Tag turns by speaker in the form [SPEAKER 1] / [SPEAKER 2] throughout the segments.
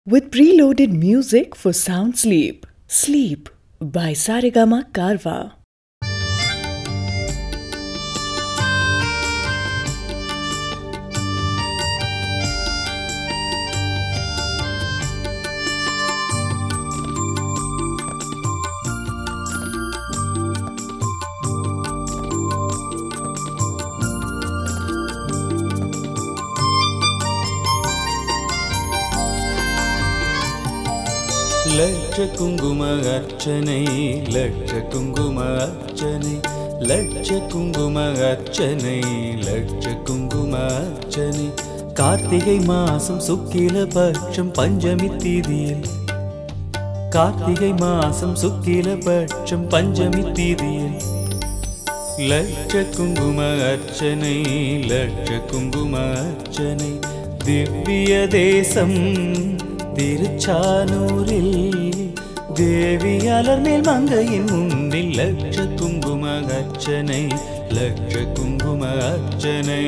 [SPEAKER 1] with preloaded music for sound sleep. Sleep by Saregama Karwa.
[SPEAKER 2] லட்ச குங்கும அர்ச்சனை லட்ச குங்கும அர்ச்சனை லட்ச குங்கும அர்ச்சனை லட்ச குங்கும அர்ச்சனை கார்த்திகை மாசம் சுக்கில பட்சம் பஞ்சமி தீதியில் கார்த்திகை மாசம் சுக்கில பட்சம் பஞ்சமி தீதியில் லட்ச குங்கும அர்ச்சனை லட்ச குங்கும அர்ச்சனை திவ்ய தேசம் திருச்சானூரில் தேவி அலர்மேல் மங்கையின் முன்னில் லட்ச குங்கும அர்ச்சனை லட்ச குங்கும அர்ச்சனை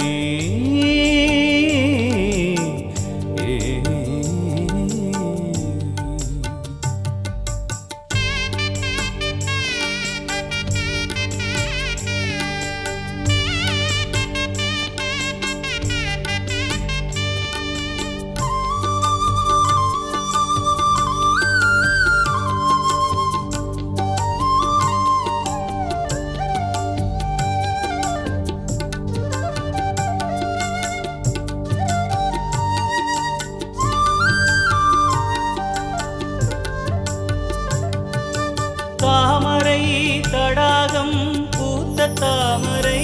[SPEAKER 2] ஏ தாமரை தடாகம் பூத்த தாமரை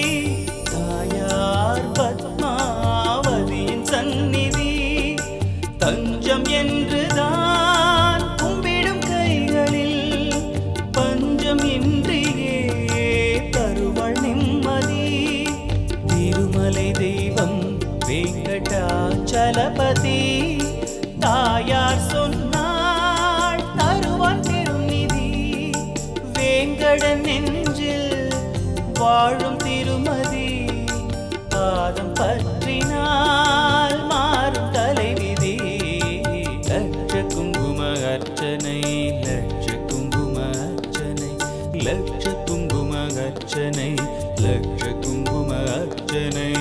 [SPEAKER 2] தாயார் பத்மாவதியின் சந்நிதி தஞ்சம் என்றுதான் கும்பிடும் கைகளில் பஞ்சம் இன்றியே தருவள் நிம்மதி திருமலை தெய்வம் வெங்கடாச்சலபதி தாயார் சொன்னாள் தருவான் பெருநிதி வேங்கடன் நெஞ்சில் வாழும் திருமதி பாதம் பற்றினால் மாறும் தலைவிதி லட்ச குங்கும அர்ச்சனை லட்ச குங்கும அர்ச்சனை லட்ச குங்கும அர்ச்சனை லட்ச குங்கும அர்ச்சனை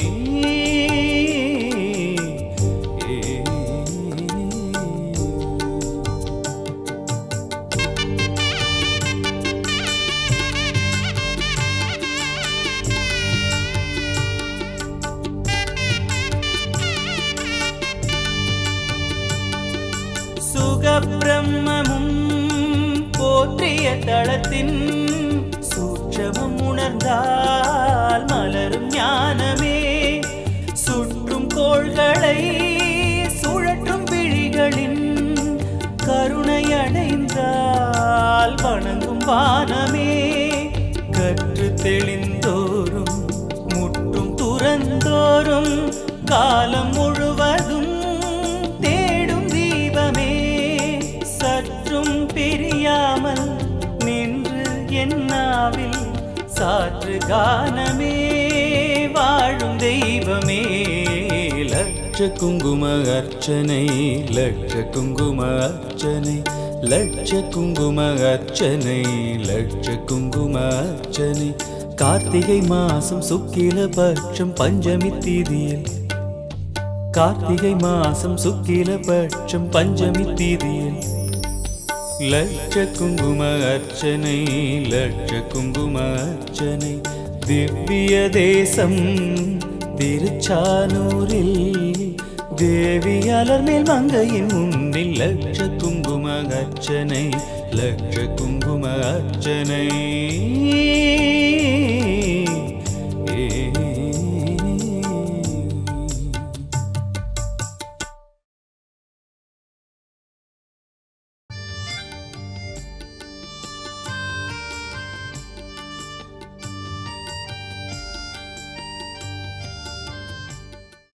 [SPEAKER 2] ஏ சுகப்பிரம்மமும் போற்றிய தளத்தின் சூட்சமும் உணர்ந்தால் மலரும் ஞானமே சுற்றும் கோள்களை சுழற்றும் விழிகளின் கருணை அடைந்தால் வணங்கும் வானமே கற்று தெளிந்தோறும் முற்றும் துறந்தோறும் காலம் முழுவதும் தேடும் தீபமே சற்றும் பிரியாமல் நின்று என்னாவில் சாற்று கானமே வாழும் தெய்வமே லட்ச குங்கும அர்ச்சனை லட்ச குங்கும அர்ச்சனை லட்ச குங்கும அர்ச்சனை லட்ச குங்கும அர்ச்சனை கார்த்திகை மாசம் சுக்கில பட்சம் பஞ்சமி தீதியில் கார்த்திகை மாசம் சுக்கில பட்சம் பஞ்சமி தீதியில் லட்ச குங்கும அர்ச்சனை லட்ச குங்கும அர்ச்சனை திவ்ய தேசம் திருச்சானூரில் தேவி அலர்மேல் மங்கையின் முன்னில் லட்ச குங்கும அர்ச்சனை லட்ச குங்கும அர்ச்சனை